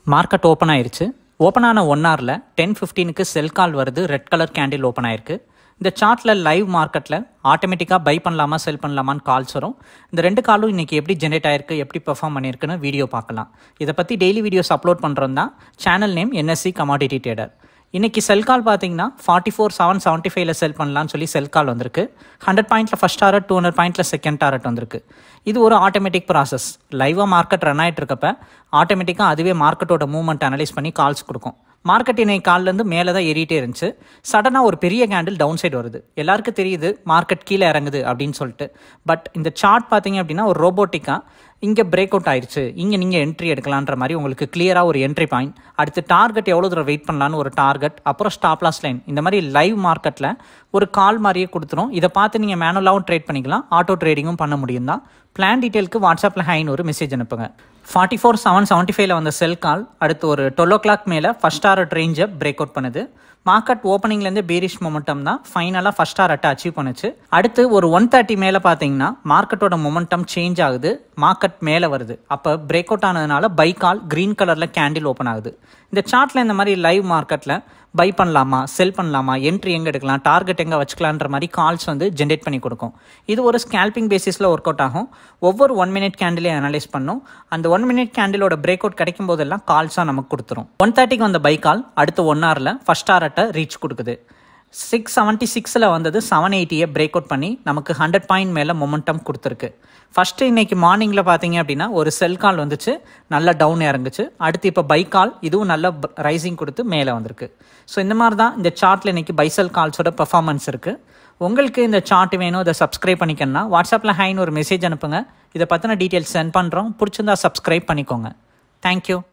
market open ஆயிருச்சு open ஆன one ஹவரில் டென் ஃபிஃப்டீனுக்கு செல் கால் வருது ரெட் கலர் கேண்டில் ஓப்பன் ஆயிருக்கு இந்த சார்ட்டில் லைவ் மார்க்கெட்டில் ஆட்டோமேட்டிக்காக பை பண்ணலாமா செல் பண்ணலாமான்னு கால்ஸ் வரும் இந்த ரெண்டு காலும் இன்றைக்கி எப்படி ஜென்ரேட் ஆயிருக்கு எப்படி பெர்ஃபார்ம் பண்ணியிருக்குன்னு வீடியோ பார்க்கலாம் இதை பற்றி டெய்லி வீடியோஸ் அப்லோட் பண்ணுறோம் தான் channel name NSC commodity trader இன்னைக்கு செல் கால் பார்த்தீங்கன்னா ஃபார்ட்டி ஃபோர் செவன் செவன்ட்டி ஃபைவ்ல செல் பண்ணலாம்னு சொல்லி செல் கால் வந்திருக்கு ஹண்ட்ரட் பாயிண்ட்ல ஃபர்ஸ்ட் டாரட் டூ ஹண்ட்ரட் பாயிண்ட்ல செகண்ட் டாரட் வந்திருக்கு இது ஒரு ஆட்டோமேட்டிக் ப்ராசஸ் லைவாக மார்க்கெட் ரன் ஆகிட்டு இருக்கப்ப ஆட்டோமேட்டிக்காக அதுவே மார்க்கெட்டோட மூவ்மெண்ட் அனலைஸ் பண்ணி கால்ஸ் கொடுக்கும் மார்க்கெட் இன்னைக்கு காலிலேருந்து மேலே தான் ஏறிட்டே இருந்துச்சு சடனாக ஒரு பெரிய கேண்டில் டவுன் சைடு வருது எல்லாருக்கும் தெரியுது மார்க்கெட் கீழே இறங்குது அப்படின்னு சொல்லிட்டு பட் இந்த சார்ட் பார்த்தீங்க அப்படின்னா ஒரு ரோபோட்டிக்காக இங்கே பிரேக் அவுட் ஆயிடுச்சு இங்கே நீங்கள் என்ட்ரி எடுக்கலான்ற மாதிரி உங்களுக்கு கிளியராக ஒரு என்ட்ரி பாயிண்ட் அடுத்து டார்கெட் எவ்வளோ தூரம் வெயிட் பண்ணலான்னு ஒரு டார்கெட் அப்புறம் ஸ்டாப் லாஸ் லைன் இந்த மாதிரி லைவ் மார்க்கெட்டில் ஒரு கால் மாதிரியே கொடுத்துரும் இதை பார்த்து நீங்கள் மேனுவலாகவும் ட்ரேட் பண்ணிக்கலாம் ஆட்டோ ட்ரேடிங்கும் பண்ண முடியும் தான் பிளான் டீட்டெயிலுக்கு வாட்ஸ்அப்பில் ஹைன்னு ஒரு மெசேஜ் அனுப்புங்க ஃபார்ட்டி ஃபோர் செவன் செவன்ட்டி ஃபைவ்ல வந்த செல் கால் அடுத்து ஒரு டுவெல் ஓ கிளாக் மேலே ஃபஸ்ட் டாரட் ரேஞ்சை பிரேக் அவுட் பண்ணுது மார்க்கெட் ஓப்பனிங்லேருந்து பேரிஷ் மொமெண்டம் தான் ஃபைனலாக ஃபஸ்ட் டாரட்டை அச்சீவ் பண்ணுச்சு அடுத்து ஒரு ஒன் தேர்ட்டி மேலே பார்த்தீங்கன்னா மார்க்கெட்டோட மொமெண்டம் சேஞ்ச் ஆகுது மார்க்கெட் மேலே வருது அப்போ பிரேக் அவுட் ஆனதுனால பை கால் க்ரீன் கலரில் கேண்டில் ஓப்பன் ஆகுது இந்த சார்ட்டில் இந்த மாதிரி லைவ் மார்க்கெட்டில் பை பண்ணலாமா செல் பண்ணலாமா என்ட்ரி எங்கே எடுக்கலாம் டார்கெட் எங்கே வச்சுக்கலான்ற மாதிரி கால்ஸ் வந்து ஜென்ரேட் பண்ணி கொடுக்கும் இது ஒரு ஸ்கேல்பிங் பேசிஸில் ஒர்க் அவுட் ஆகும் ஒவ்வொரு ஒன் மினிட் கேண்டிலையும் அனலைஸ் பண்ணும் அந்த ஒன் மினிட் கேண்டிலோட பிரேக் அவுட் கிடைக்கும் போதெல்லாம் கால்ஸாக நமக்கு கொடுத்துரும் ஒன் தேர்ட்டிக்கு வந்த பை கால் அடுத்த ஒன் ஹவரில் ஃபஸ்ட் டாரட்டை ரீச் கொடுக்குது சிக்ஸ் செவன்ட்டி சிக்ஸில் வந்தது செவன் எயிட்டியை பிரேக் அவுட் பண்ணி நமக்கு ஹண்ட்ரட் பாயிண்ட் மேலே மொமெண்டம் கொடுத்துருக்கு ஃபஸ்ட்டு இன்னைக்கு மார்னிங்கில் பார்த்தீங்க அப்படின்னா ஒரு செல் கால் வந்துச்சு நல்லா டவுன் இறங்குச்சு அடுத்து இப்போ பை கால் இதுவும் நல்ல ரைசிங் கொடுத்து மேலே வந்திருக்கு ஸோ இந்த மாதிரி தான் இந்த சார்ட்டில் இன்னைக்கு பைசல் கால்ஸோட பெர்ஃபார்மன்ஸ் இருக்குது உங்களுக்கு இந்த சார்ட் வேணும் இதை சப்ஸ்கிரைப் பண்ணிக்கணும்னா வாட்ஸ்அப்பில் ஹைன்னு ஒரு மெசேஜ் அனுப்புங்க இதை பற்றின டீட்டெயில்ஸ் சென்ட் பண்ணுறோம் பிடிச்சிருந்தா சப்ஸ்கிரைப் பண்ணிக்கோங்க தேங்க்யூ